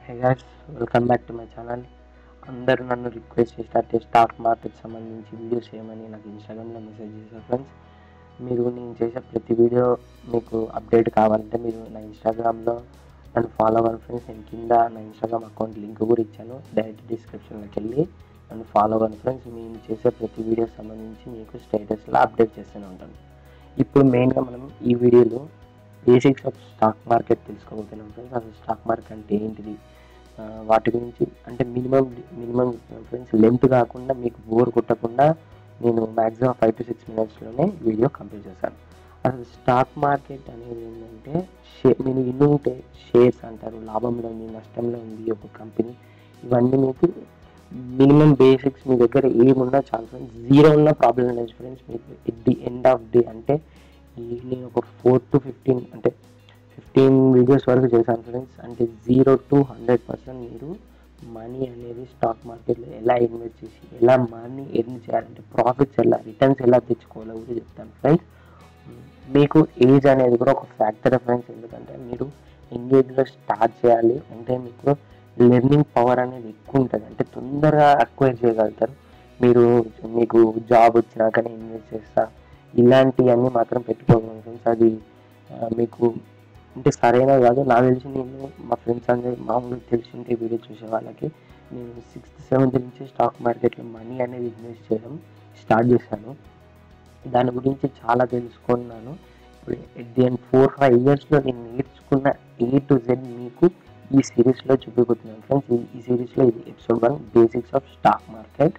hey guys welcome back to my channel అందరూ నన్ను request చేస్తే స్టాక్ మార్కెట్ సంబంధించి వీడియోస్ చేయమని నాకు ఇన్స్టాగ్రామ్లో మెసేజ్ చేశారు ఫ్రెండ్స్ మీరు నేను చేసే ప్రతి వీడియో మీకు అప్డేట్ కావాలంటే మీరు నా ఇన్స్టాగ్రామ్లో నన్ను ఫాలో అవ్వాలి ఫ్రెండ్స్ నేను కింద నా ఇన్స్టాగ్రామ్ అకౌంట్ లింక్ కూడా ఇచ్చాను డైరెక్ట్ డిస్క్రిప్షన్లోకి వెళ్ళి నన్ను ఫాలో అవ్వండి ఫ్రెండ్స్ నేను చేసే ప్రతి వీడియో సంబంధించి మీకు స్టేటస్లో అప్డేట్ చేస్తూనే ఉంటాను ఇప్పుడు మెయిన్గా మనం ఈ వీడియోలో బేసిక్స్ ఆఫ్ స్టాక్ మార్కెట్ తెలుసుకోబోతున్నాం ఫ్రెండ్స్ అసలు స్టాక్ మార్కెట్ అంటే ఏంటిది ఆ, వాటి గురించి అంటే మినిమం మినిమం ఫ్రెండ్స్ లెంత్ కాకుండా మీకు బోర్ కొట్టకుండా నేను మ్యాక్సిమం ఫైవ్ టు సిక్స్ మినిట్స్లోనే వీడియో కంప్లీట్ చేశాను అసలు స్టాక్ మార్కెట్ అనేది ఏంటంటే షే మీరు ఇన్ని ఉంటే షేర్స్ అంటారు లాభంలో ఉంది నష్టంలో ఉంది ఒక కంపెనీ ఇవన్నీ మీకు మినిమం బేసిక్స్ మీ దగ్గర ఏమున్నా చాలు ఫ్రెండ్స్ జీరో ఉన్న ప్రాబ్లం లేదు ఫ్రెండ్స్ మీకు at the end of day అంటే ఈ నేను ఒక ఫోర్ టు ఫిఫ్టీన్ అంటే ఫిఫ్టీన్ వీడియోస్ వరకు చేశాను ఫ్రెండ్స్ అంటే జీరో టు హండ్రెడ్ పర్సెంట్ మీరు మనీ అనేది స్టాక్ మార్కెట్లో ఎలా ఇన్వెస్ట్ చేసి ఎలా మనీ ఎర్న్ చేయాలంటే ప్రాఫిట్స్ ఎలా రిటర్న్స్ ఎలా తెచ్చుకోవాలో కూడా చెప్తాను ఫ్రెండ్స్ మీకు ఏజ్ అనేది కూడా ఒక ఫ్యాక్టర్ ఫ్రెండ్స్ ఎందుకంటే మీరు ఎంగేజ్లో స్టార్ట్ చేయాలి అంటే మీకు లెర్నింగ్ పవర్ అనేది ఎక్కువ ఉంటుంది అంటే తొందరగా అక్వైర్ చేయగలుగుతారు మీరు మీకు జాబ్ వచ్చినాకనే ఇన్వెస్ట్ చేస్తా ఇలాంటివన్నీ మాత్రం పెట్టుకోగలను ఫ్రెండ్స్ అది ఆ, మీకు అంటే సరైన కాదు నాకు తెలిసి నేను మా ఫ్రెండ్స్ అందరూ మామూలుగా తెలిసింటే వీడియో చూసే వాళ్ళకి నేను సిక్స్త్ సెవెంత్ నుంచి స్టాక్ మార్కెట్లో మనీ అనేది ఇన్వెస్ట్ చేయడం స్టార్ట్ చేశాను దాని గురించి చాలా తెలుసుకున్నాను ఇప్పుడు at the end four five ఇయర్స్లో నేను నేర్చుకున్న ఏ టు జెడ్ మీకు ఈ సిరీస్లో చూపిపోతున్నాను ఫ్రెండ్స్ ఈ ఈ సిరీస్లో ఇది episode one basics of stock market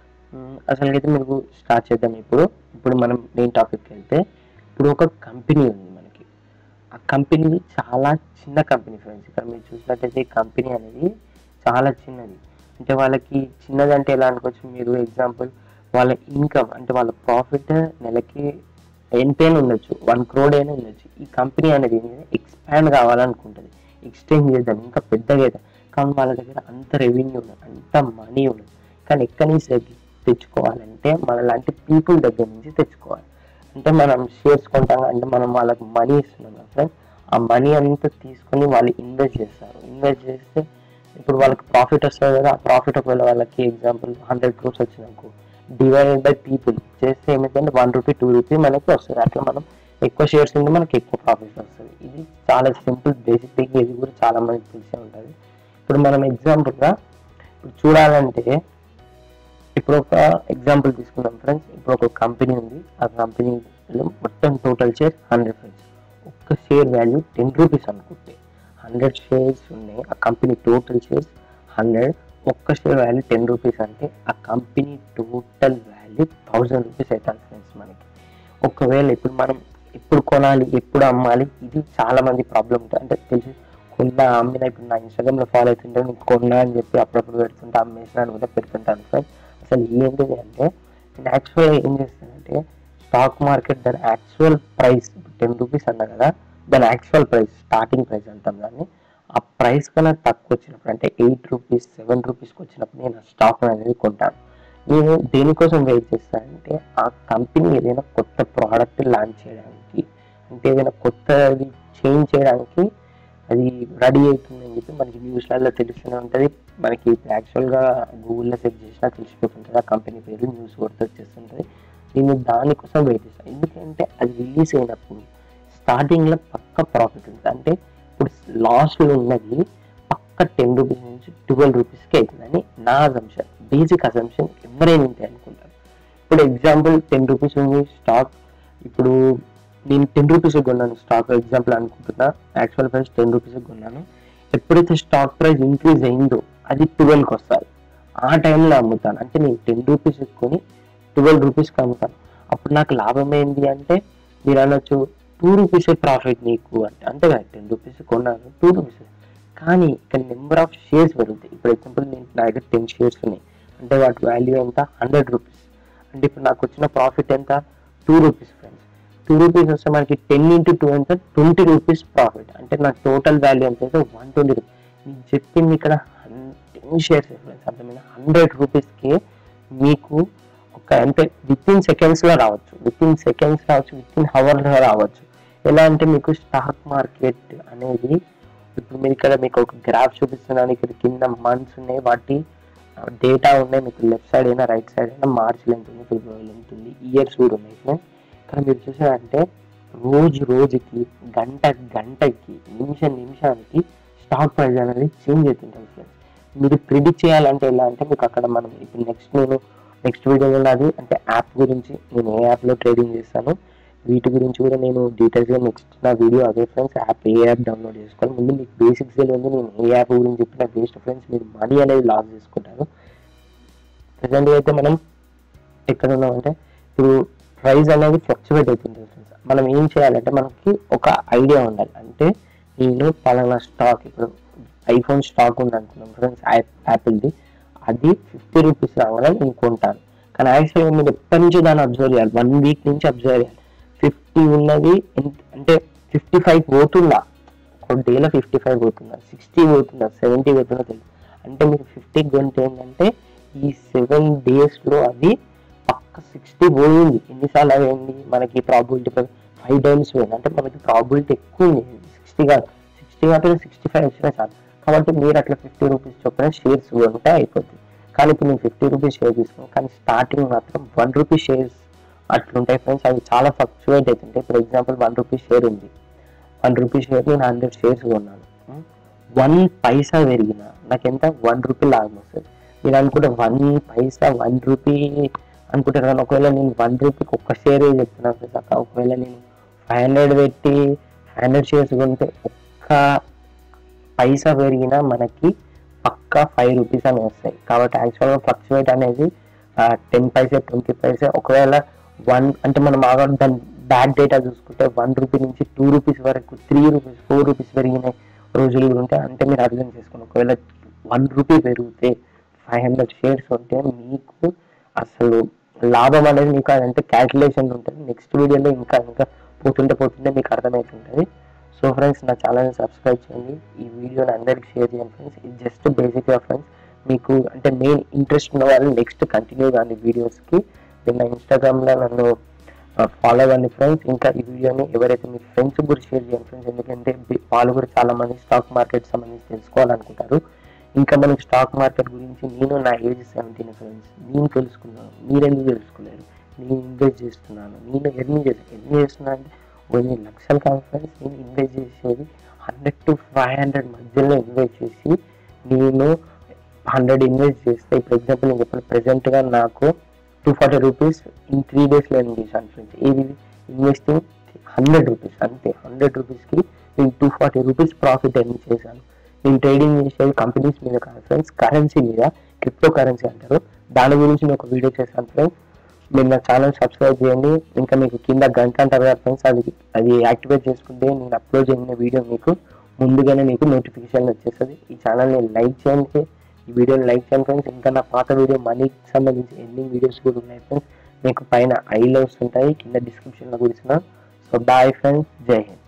అసలుకైతే మీకు స్టార్ట్ చేద్దాం ఇప్పుడు ఇప్పుడు మనం మెయిన్ టాపిక్కి వెళ్తే ఇప్పుడు ఒక కంపెనీ ఉంది మనకి ఆ కంపెనీ చాలా చిన్న కంపెనీ ఫ్రెండ్స్ ఇక్కడ మీరు చూసినట్టయితే ఈ కంపెనీ అనేది చాలా చిన్నది అంటే వాళ్ళకి చిన్నది అంటే ఎలా అనుకోవచ్చు మీరు ఎగ్జాంపుల్ వాళ్ళ ఇన్కమ్ అంటే వాళ్ళ ప్రాఫిట్ నెలకి ఎంతైనా ఉండొచ్చు వన్ క్రోడ్ అయినా ఉండొచ్చు ఈ కంపెనీ అనేది ఎక్స్పాండ్ కావాలనుకుంటుంది ఎక్స్టెండ్ చేద్దాం ఇంకా పెద్దగా అవుతాం కానీ వాళ్ళ దగ్గర అంత రెవెన్యూ ఉండదు అంత మనీ ఉండదు కానీ ఎక్కడి నుంచి తెచ్చి- తెచ్చుకోవాలంటే మన లాంటి పీపుల్ దగ్గర నుంచి తెచ్చుకోవాలి అంటే మనం షేర్స్ కొంటాం అంటే మనం వాళ్ళకి మనీ ఇస్తున్నాం కదా ఫ్రెండ్స్ ఆ మనీ అంతా తీసుకొని వాళ్ళు ఇన్వెస్ట్ చేస్తారు ఇన్వెస్ట్ చేస్తే ఇప్పుడు వాళ్ళకి ప్రాఫిట్ వస్తుంది కదా ఆ ప్రాఫిట్ ఒకవేళ వాళ్ళకి ఎగ్జాంపుల్ హండ్రెడ్ క్రోర్స్ వచ్చిందనుకో డివైడెడ్ బై పీపుల్ చేస్తే ఏమైందంటే వన్ రూపీ టూ రూపీ మనకి వస్తుంది అట్లా మనం ఎక్కువ షేర్స్ ఉంటే మనకి ఎక్కువ ప్రాఫిట్ వస్తుంది ఇది చాలా సింపుల్ బేసిక్ థింగ్ ఇది కూడా చాలా మందికి తెలిసే ఉంటుంది ఇప్పుడు మనం ఎగ్జాంపుల్గా ఇప్పుడు చూడాలంటే ఇప్పుడు ఒక ఎగ్జాంపుల్ తీసుకుందాం ఫ్రెండ్స్ ఇప్పుడు ఒక కంపెనీ ఉంది ఆ కంపెనీలో మొత్తం టోటల్ షేర్ హండ్రెడ్ ఫ్రెండ్స్ ఒక్క షేర్ వాల్యూ టెన్ రూపీస్ అనుకుంటే హండ్రెడ్ షేర్స్ ఉన్నాయి ఆ కంపెనీ టోటల్ షేర్స్ హండ్రెడ్ ఒక్క షేర్ వాల్యూ టెన్ రూపీస్ అంటే ఆ company total value thousand rupees అవుతుంది ఫ్రెండ్స్ మనకి ఒకవేళ ఇప్పుడు మనం ఎప్పుడు కొనాలి ఎప్పుడు అమ్మాలి ఇది చాలా మంది ప్రాబ్లం ఉంటుంది అంటే తెలిసి కొన్నా అమ్మిన ఇప్పుడు నా ఇన్స్టాగ్రామ్లో ఫాలో అవుతుంటే నేను కొన్నా అని చెప్పి అప్పుడప్పుడు పెడుతుంటా అమ్మేసిన అని కూడా పెడుతుంటాను ఫ్రెండ్స్ అసలు ఏంటిది అంటే నేను యాక్చువల్గా ఏం చేస్తానంటే స్టాక్ మార్కెట్ దాని యాక్చువల్ ప్రైస్ టెన్ రూపీస్ అన్నా కదా దాని యాక్చువల్ ప్రైస్ స్టార్టింగ్ ప్రైస్ అంటాం దాన్ని ఆ ప్రైస్ కన్నా తక్కువ వచ్చినప్పుడు అంటే ఎయిట్ రూపీస్ సెవెన్ రూపీస్కి వచ్చినప్పుడు నేను ఆ స్టాక్ అనేది కొంటాను నేను దేనికోసం వెయిట్ చేస్తానంటే ఆ కంపెనీ ఏదైనా కొత్త ప్రోడక్ట్ లాంచ్ చేయడానికి అంటే ఏదైనా కొత్తది చేంజ్ చేయడానికి అది రెడీ అవుతుందని చెప్పి మనకి న్యూస్లలో తెలుస్తూనే ఉంటుంది మనకి యాక్చువల్గా గూగుల్లో సెర్చ్ చేసినా తెలిసిపోతుంటుంది ఆ కంపెనీ పేరు న్యూస్ కొడితే వచ్చేస్తుంటుంది నేను దానికోసం వెయిట్ చేస్తాను ఎందుకంటే అది రిలీజ్ అయినప్పుడు స్టార్టింగ్లో పక్క ప్రాఫిట్ ఉంటుంది అంటే ఇప్పుడు లాస్ట్లో ఉన్నది పక్క టెన్ రూపీస్ నుంచి ట్వెల్వ్ రూపీస్కి అవుతుందని నా అజంప్షన్ బేసిక్ అజంప్షన్ ఎవరైనా ఉంటాయి అనుకుంటారు ఇప్పుడు ఎగ్జాంపుల్ టెన్ రూపీస్ ఉంది స్టాక్ ఇప్పుడు నేను టెన్ రూపీస్ కొన్నాను స్టాక్ ఎగ్జాంపుల్ అనుకుంటున్నా యాక్చువల్ ప్రైస్ టెన్ రూపీస్ కొన్నాను ఎప్పుడైతే స్టాక్ ప్రైస్ ఇంక్రీజ్ అయిందో అది ట్వెల్వ్కి వస్తుంది ఆ టైంలో అమ్ముతాను అంటే నేను టెన్ రూపీస్ కొని ట్వెల్వ్ రూపీస్కి అమ్ముతాను అప్పుడు నాకు లాభం ఏంటి అంటే మీరు అనొచ్చు టూ రూపీస్ ప్రాఫిట్ నీకు అంటే అంతే కదా టెన్ రూపీస్ కొన్నాను టూ రూపీస్ కానీ ఇక్కడ నెంబర్ ఆఫ్ షేర్స్ పెరుగుతాయి ఇప్పుడు ఎగ్జాంపుల్ నేను నా దగ్గర టెన్ షేర్స్ ఉన్నాయి అంటే వాటి వాల్యూ ఎంత హండ్రెడ్ రూపీస్ అంటే ఇప్పుడు నాకు వచ్చిన ప్రాఫిట్ ఎంత two rupees friends two rupees వస్తే మనకి టెన్ ఇంటూ టూ ఎంత ట్వంటీ రూపీస్ ప్రాఫిట్ అంటే నాకు టోటల్ వాల్యూ ఎంత అయితే వన్ ట్వంటీ రూపీస్ నేను చెప్పింది ఇక్కడ టెన్ షేర్స్ ఫ్రెండ్స్ అర్థమైనా హండ్రెడ్ రూపీస్కి మీకు ఒక అంటే విత్ ఇన్ సెకండ్స్లో రావచ్చు విత్ ఇన్ సెకండ్స్ రావచ్చు విత్ ఇన్ హవర్లో రావచ్చు ఎలా అంటే మీకు స్టాక్ మార్కెట్ అనేది ఇప్పుడు మీరు ఇక్కడ మీకు ఒక గ్రాఫ్ చూపిస్తున్నాను ఇక్కడ కింద మంత్స్ ఉన్నాయి వాటి డేటా ఉన్నాయి మీకు లెఫ్ట్ సైడ్ అయినా రైట్ సైడ్ అయినా మార్చ్ లెంత్ ఉంది ఫిబ్రవరి లెంత్ ఉంది ఇయర్స్ కూడా ఉన్నాయి ఫ్రెండ్స్ ఇక్కడ మీరు చూసారంటే రోజు రోజుకి గంట గంటకి నిమిషం నిమిషానికి స్టాక్ ప్రైస్ అనేది చేంజ్ అవుతుంటుంది ఫ్రెండ్స్ మీరు ప్రిడిక్ట్ చేయాలంటే ఎలా అంటే మీకు అక్కడ మనం ఇప్పుడు నెక్స్ట్ నేను నెక్స్ట్ వీడియోలో అది అంటే యాప్ గురించి నేను ఏ యాప్లో ట్రేడింగ్ చేస్తాను వీటి గురించి కూడా నేను డీటెయిల్స్గా నెక్స్ట్ నా వీడియో అదే ఫ్రెండ్స్ యాప్ ఏ యాప్ డౌన్లోడ్ చేసుకోవాలి ముందు మీకు బేసిక్స్ తెలియదు నేను ఏ యాప్ గురించి చెప్పిన వేస్ట్ ఫ్రెండ్స్ మీరు మనీ అనేది లాస్ చేసుకుంటారు ప్రజెంట్గా అయితే మనం ఎక్కడ ఉన్నామంటే ఇప్పుడు ప్రైస్ అనేది ఫ్లక్చువేట్ అవుతుంది ఫ్రెండ్స్ మనం ఏం చేయాలంటే మనకి ఒక ఐడియా ఉండాలి అంటే నేను పలానా స్టాక్ ఇప్పుడు ఐఫోన్ స్టాక్ ఉంది అనుకున్నాం ఫ్రెండ్స్ యాపిల్ది అది ఫిఫ్టీ రూపీస్ రాగానే నేను కొంటాను కానీ యాక్చువల్గా మీరు ఎప్పటి నుంచో దాన్ని అబ్జర్వ్ చేయాలి వన్ వీక్ నుంచి అబ్జర్వ్ చేయాలి ఫిఫ్టీ ఉన్నది ఎంత- అంటే ఫిఫ్టీ ఫైవ్ పోతుందా ఒక డేలో ఫిఫ్టీ ఫైవ్ పోతుందా సిక్స్టీ పోతుందా సెవెంటీ పోతుందా తెలియదు అంటే మీరు ఫిఫ్టీ కొంటే ఏంటంటే ఈ సెవెన్ డేస్లో అది పక్క సిక్స్టీ పోయింది ఎన్నిసార్లు అయింది మనకి ప్రాబిలిటీ ఫైవ్ టైమ్స్ పోయింది అంటే మనకి ప్రాబిలిటీ ఎక్కువ ఉంది సిక్స్టీ కాదు సిక్స్టీ కాదు సిక్స్టీ ఫైవ్ వచ్చినా చాలు కాబట్టి మీరు అట్లా ఫిఫ్టీ రూపీస్ చొప్పున షేర్స్ కొంటే అయిపోతుంది కానీ ఇప్పుడు నేను ఫిఫ్టీ రూపీస్ షేర్ తీసుకున్నాను కానీ స్టార్టింగ్ మాత్రం వన్ రూపీ షేర్స్ అట్లుంటాయి ఫ్రెండ్స్ అవి చాలా ఫ్లక్చువేట్ అవుతుంటాయి for example one rupee share ఉంది వన్ రూపీ షేర్ నేను హండ్రెడ్ షేర్స్ కొన్నాను వన్ పైసా పెరిగిన నాకు ఎంత వన్ రూపీ లాభం వస్తుంది మీరు అనుకుంటే వన్ పైసా వన్ రూపీ అనుకుంటారు కానీ ఒకవేళ నేను వన్ రూపీకి ఒక్క షేర్ చెప్తున్నాను ఫ్రెండ్స్ అక్క ఒకవేళ నేను ఫైవ్ హండ్రెడ్ పెట్టి ఫైవ్ హండ్రెడ్ షేర్స్ కొంటే ఒక్క పైసా పెరిగినా మనకి పక్కా ఫైవ్ రూపీస్ అని వస్తాయి కాబట్టి యాక్చువల్గా ఫ్లక్చువేట్ అనేది టెన్ పైసే ట్వంటీ పైసే ఒకవేళ వన్ అంటే మనం ఆగా దాని బ్యాక్ డేటా చూసుకుంటే వన్ రూపీ నుంచి టూ రూపీస్ వరకు త్రీ రూపీస్ ఫోర్ రూపీస్ పెరిగిన రోజులు కూడా ఉంటాయి అంటే మీరు అర్థం చేసుకోండి ఒకవేళ వన్ రూపీ పెరిగితే ఫైవ్ హండ్రెడ్ షేర్స్ ఉంటే మీకు అసలు లాభం అనేది మీకు అదంటే క్యాల్కులేషన్ ఉంటుంది నెక్స్ట్ వీడియోలో ఇంకా ఇంకా పోతుంటే పోతుంటే మీకు అర్థమవుతుంటుంది సో ఫ్రెండ్స్ నా ఛానల్ని సబ్స్క్రైబ్ చేయండి ఈ వీడియోని అందరికి షేర్ చేయండి ఫ్రెండ్స్ ఇది జస్ట్ బేసిక్గా ఫ్రెండ్స్ మీకు అంటే మెయిన్ ఇంట్రెస్ట్ ఉన్న వాళ్ళు నెక్స్ట్ కంటిన్యూ కానీ వీడియోస్కి నేను నా ఇన్స్టాగ్రామ్లో నన్ను ఫాలో అవ్వండి ఫ్రెండ్స్ ఇంకా ఈ వీడియోని ఎవరైతే మీ ఫ్రెండ్స్ కూడా షేర్ చేయండి ఫ్రెండ్స్ ఎందుకంటే బి- వాళ్ళు కూడా చాలా మంది స్టాక్ మార్కెట్ సంబంధించి తెలుసుకోవాలనుకుంటారు ఇంకా మనకి స్టాక్ మార్కెట్ గురించి నేను నా ఏజ్ సెవెంటీన్ ఫ్రెండ్స్ నేను తెలుసుకున్నాను మీరు ఎందుకు తెలుసుకోలేరు నేను ఇన్వెస్ట్ చేస్తున్నాను నేను ఎర్నింగ్ చేస్తాను ఎర్నింగ్ చేస్తున్నాను అంటే కొన్ని లక్షలు కాదు ఫ్రెండ్స్ నేను ఇన్వెస్ట్ చేసేది హండ్రెడ్ టు ఫైవ్ హండ్రెడ్ మధ్యలో ఇన్వెస్ట్ చేసి నేను హండ్రెడ్ ఇన్వెస్ట్ చేస్తే ఇప్పుడు ఎగ్జాంపుల్ నేను చెప్పిన ప్రెసెంట్గా నాకు two forty rupees in three డేస్లో ఎర్న్ చేశాను ఫ్రెండ్స్ ఇది ఇన్వెస్టింగ్ హండ్రెడ్ రూపీస్ అంతే హండ్రెడ్ రూపీస్కి నేను two forty rupees profit earn చేశాను నేను ట్రేడింగ్ చేసేది కంపెనీస్ మీద కాదు ఫ్రెండ్స్ కరెన్సీ మీద క్రిప్టో కరెన్సీ అంటారు దాని గురించి నేను ఒక వీడియో చేశాను ఫ్రెండ్స్ మీరు నా ఛానల్ సబ్స్క్రైబ్ చేయండి ఇంకా మీకు కింద గంట అంటారు కదా ఫ్రెండ్స్ అది అది యాక్టివేట్ చేసుకుంటే నేను అప్లోడ్ చేసిన వీడియో మీకు ముందుగానే మీకు నోటిఫికేషన్ వచ్చేస్తుంది ఈ ఛానల్ని లైక్ చేయండి ఈ వీడియోని లైక్ చేయండి ఫ్రెండ్స్ ఇంకా నా పాత వీడియో మనీకి సంబంధించి ఎన్ని వీడియోస్ కూడా ఉన్నాయి ఫ్రెండ్స్ మీకు పైన ఐలో వస్తుంటాయి కింద డిస్క్రిప్షన్లో కూడా ఇస్తున్నాను సో బాయ్ ఫ్రెండ్స్ జై హింద్